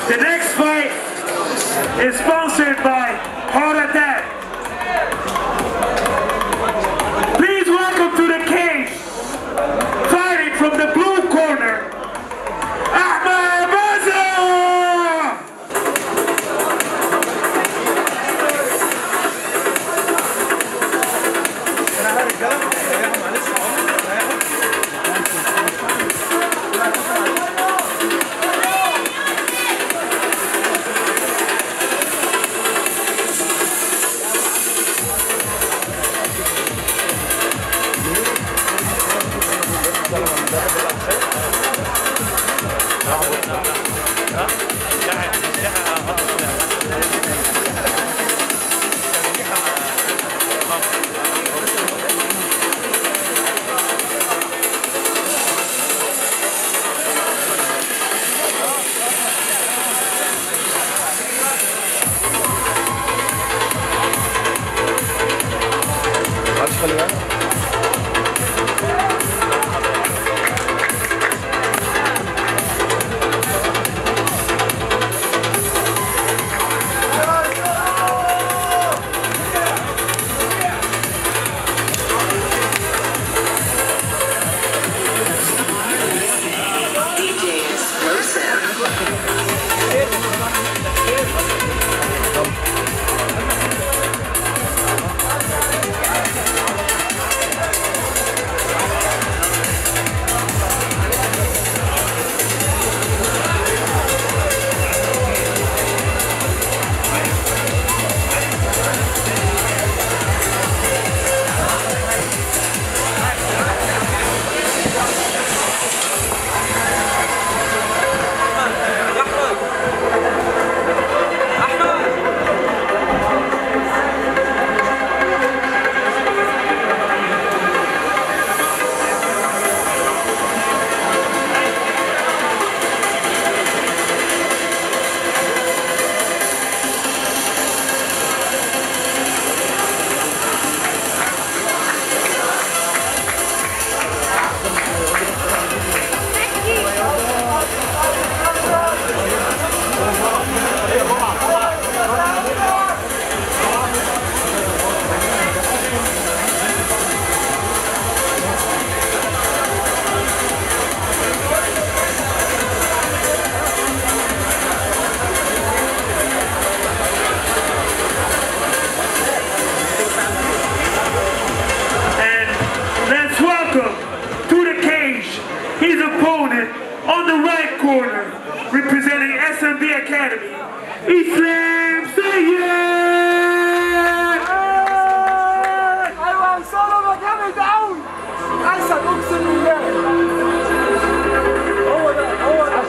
The next fight is sponsored by Heart Attack. Please welcome to the cage, fighting from the blue corner, Ahmed Baza! DJ Explosive. And let's welcome to the cage his opponent on the right corner, representing SMB Academy, Islam Sayyid! ايوه انصاره جامد قوي اسد اقسم بالله هو ده هو ده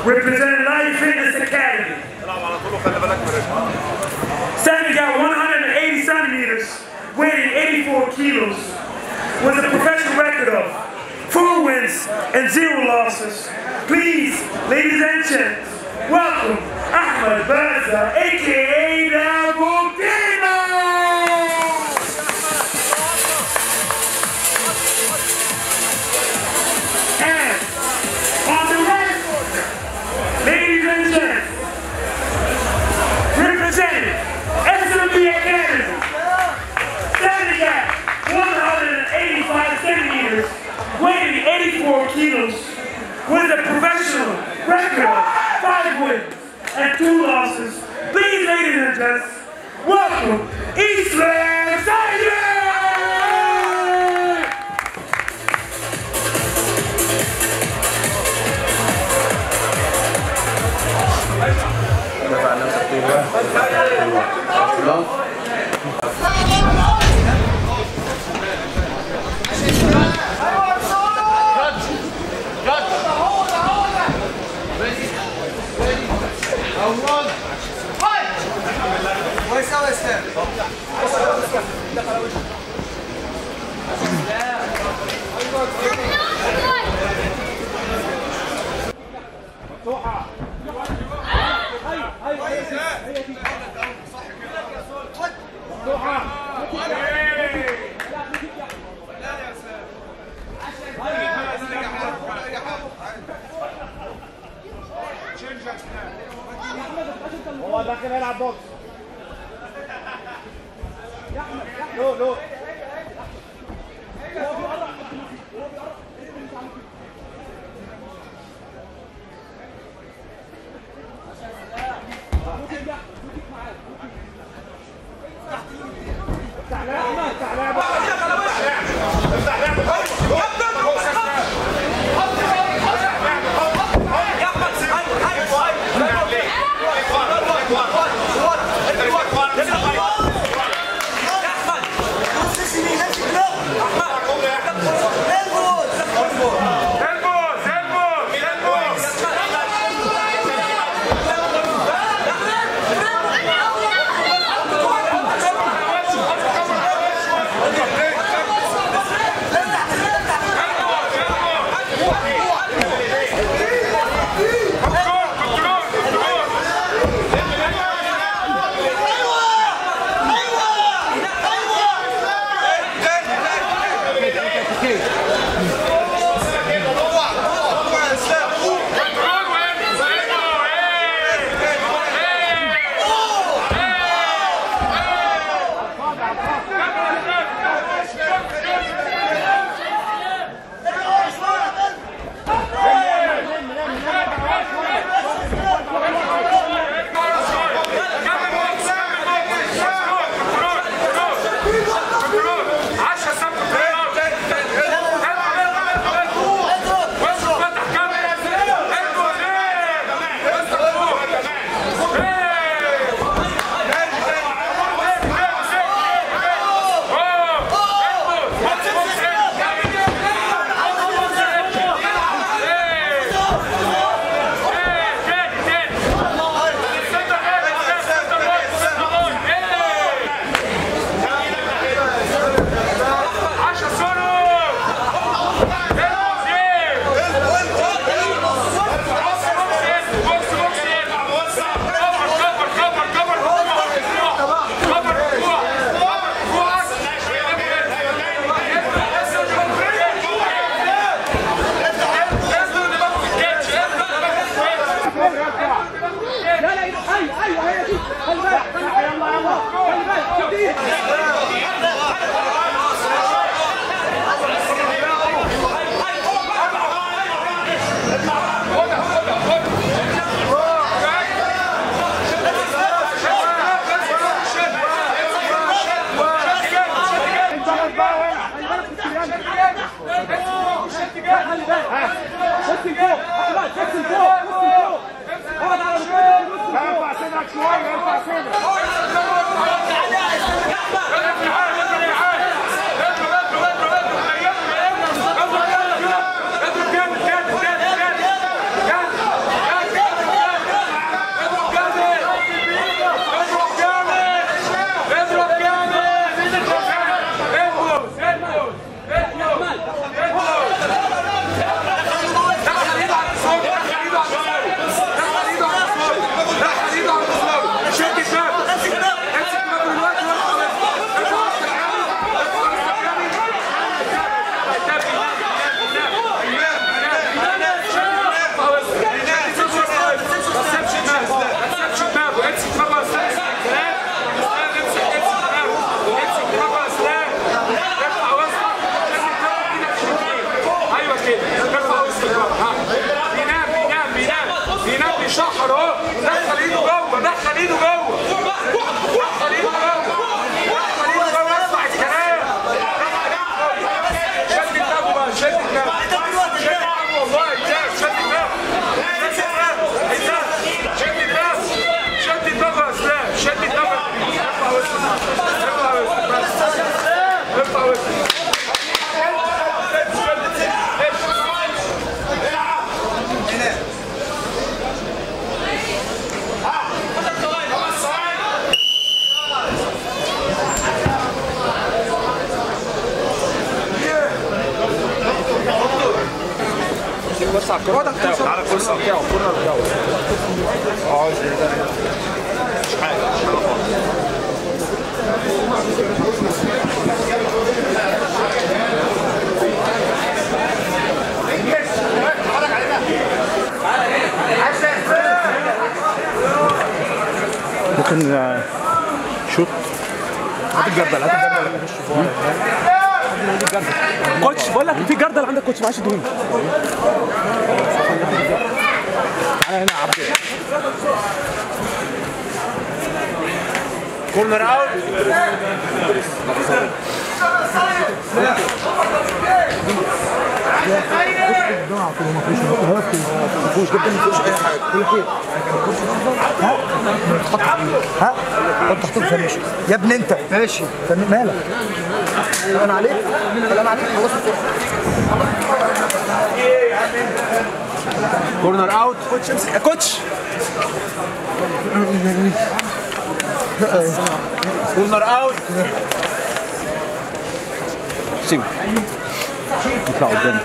representing Life Fitness Academy. Standing at 180 centimeters, weighing 84 kilos, with a professional record of four wins and zero losses. Please, ladies and gents, welcome Ahmed Baza, aka the Volcano! And on the right corner, ladies and gents, representing SMB Academy, standing at 185 centimeters, weighing 84 kilos, with a professional record of five wins and two losses. Please, ladies and gents, welcome Islam Sayer! دفع نفسك طيبة تمام هو داخل يلعب بوكس لو لو Hey! بص على الكورنر بتاعه تعالى الكورنر بتاعه الكورنر بتاعه اه مش حاجه مش حاجه خالص ممكن آه، شوت هات الجردل هات الجردل كوتش بقول لك في جردل عندك كوتش معلش ادوني تعالى هنا يا عبد كورنر اوت مفيش جدا مفيش اي حاجه كل خير ها ها انت حطيت فنش يا ابني انت ماشي فن مالك سلام عليك سلام عليك خلاص كورنر اوت كوتش امسك يا كوتش كورنر اوت سيبه يطلع قدامي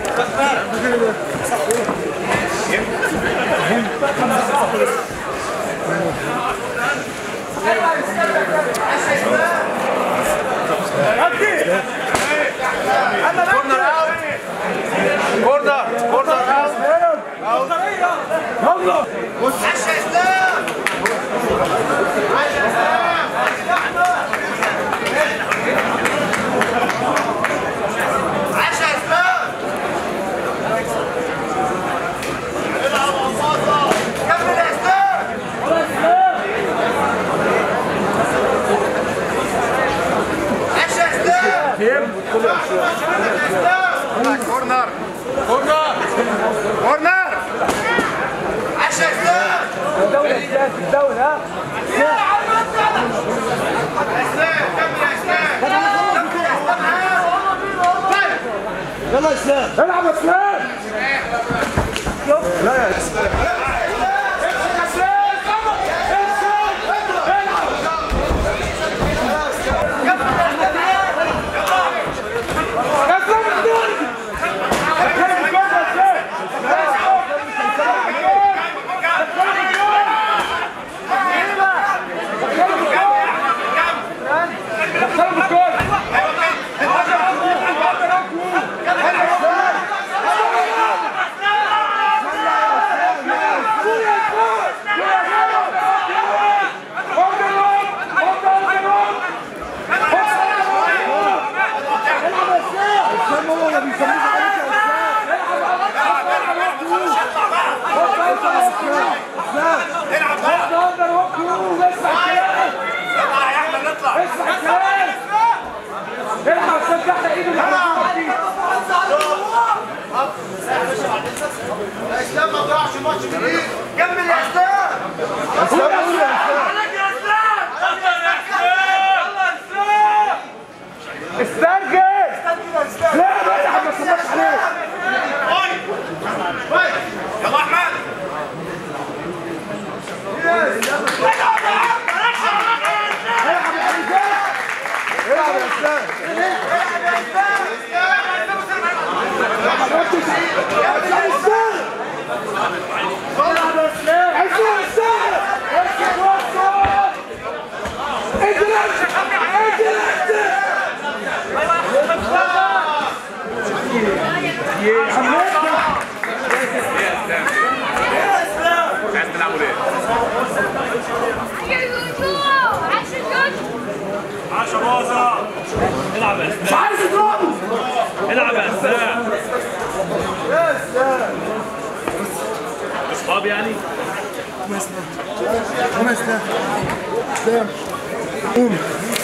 كورنر اوت كورنر كورنر اوت كورنر كورنر كورنر العب يا اسلام العب سبح ايده كمل يا اسلام استرجل لا لا يا عم ما تصبرش عليه يلا احمد عشا باظة العب يا اسلام عايز تضربه العب يا اسلام اصحاب يعني قوم يا اسلام اسلام قوم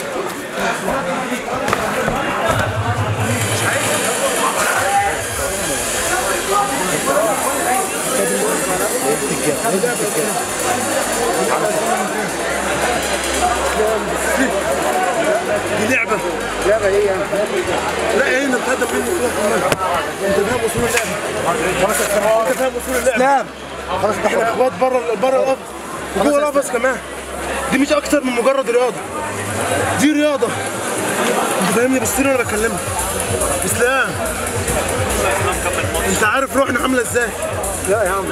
دي لعبة لعبة ايه يعني؟ لا ايه انت بتهدف مني فيها كمان انت فاهم اصول اللعبة خلاص انت فاهم اصول اللعبة اسلام خلاص ده احنا اخوات بره بره القفص وجوه القفص كمان دي مش اكتر من مجرد رياضة دي رياضة انت فاهمني بالسير وانا بكلمك اسلام انت عارف روحنا عاملة ازاي لا يا عم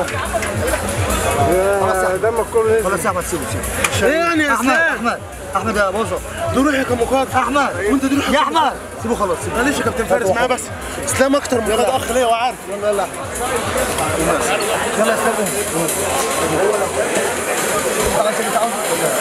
يا دمك كله نزل خلاص يا احمد سيبه سيبه ايه يعني يا احمد اسلام احمد احمد يا بوزو دروح يا كمقات احمد وانت دروح يا احمد سيبه خلاص سيبه معلش يا كابتن فارس معايا بس اسلام اكتر من خد اخ ليا وعارف يلا يلا يلا يا اسلام خلاص انت عاوز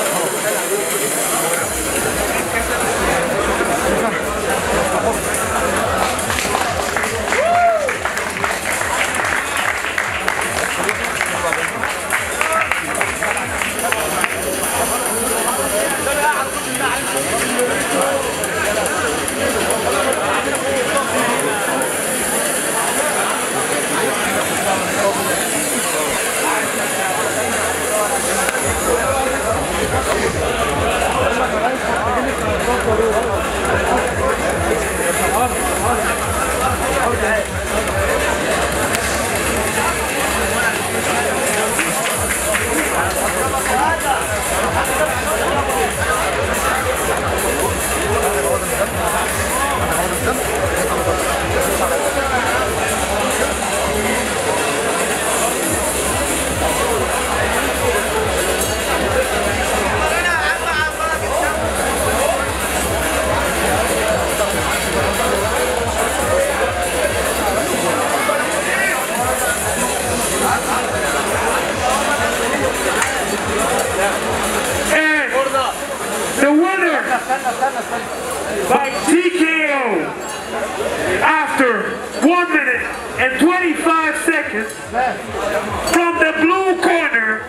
And the winner by TKO after 1 minute and 25 seconds from the blue corner,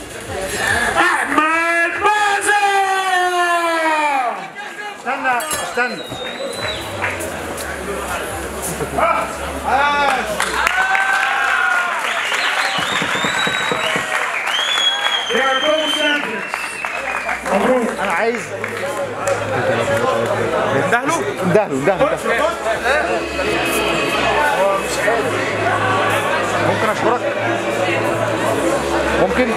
Ahmad Maza! استنى استنى They are both champions. مبروك. انا عايز اندهله اندهله اندهله ممكن اشكرك ممكن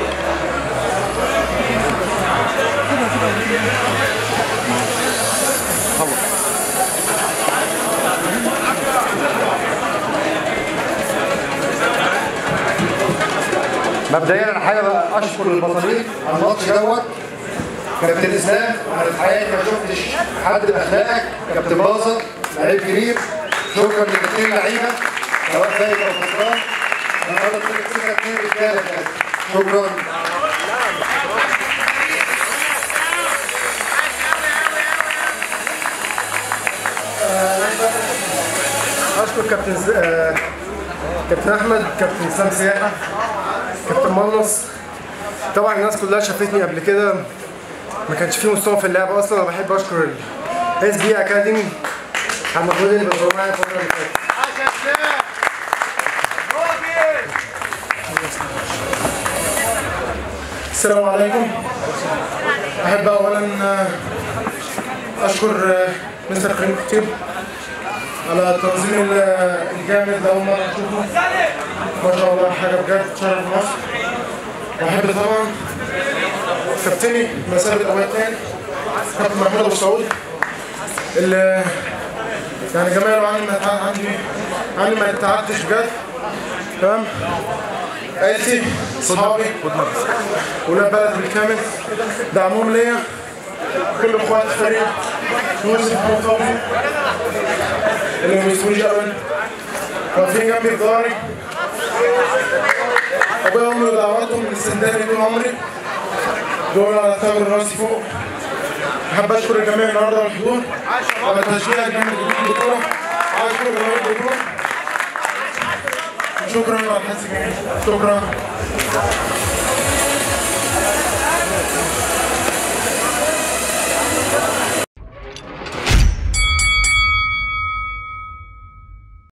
مبدئيا انا حابب اشكر البطلين على الماتش دوت كابتن اسلام انا في حياتي ما شفتش حد باخلاقك كابتن باظه لعيب كبير شكرا لكابتن لعيبه سواء فايز او خسران انا غلط كده اثنين رجاله كده. شكرا اشكر كابتن ز... آه، كابتن احمد كابتن اسلام سياحه كابتن مانوس طبعا الناس كلها شافتني قبل كده ما كانش في مستوى في اللعب اصلا انا بحب اشكر الاس بي اكاديمي على المجهود اللي بذلوه معايا الفتره اللي فاتت السلام عليكم احب اولا آه، اشكر آه، مستر كريم كتير على التنظيم ال- الجامد ده اول مره اشوفه ما شاء الله حاجه بجد تشرف مصر واحب طبعا كابتني مسافه الاول تاني كابتن محمود ابو سعود اللي يعني جماله عني ما يتع- عندي عني ما يتعدش بجد تمام عيلتي صحابي ولاد بلد بالكامل دعمهم ليا كل اخوات الفريق يوسف وفوزي اللي ما بيسيبونيش ابدا واقفين جنبي في ظهري ابويا وامي ودعواتهم اللي سنداني طول عمري دول على ثمن راسي فوق احب اشكر الجميع النهارده على الحضور على تشجيع الجميع البطوله اشكر جميع البطوله شكرا على الحس الجميل شكرا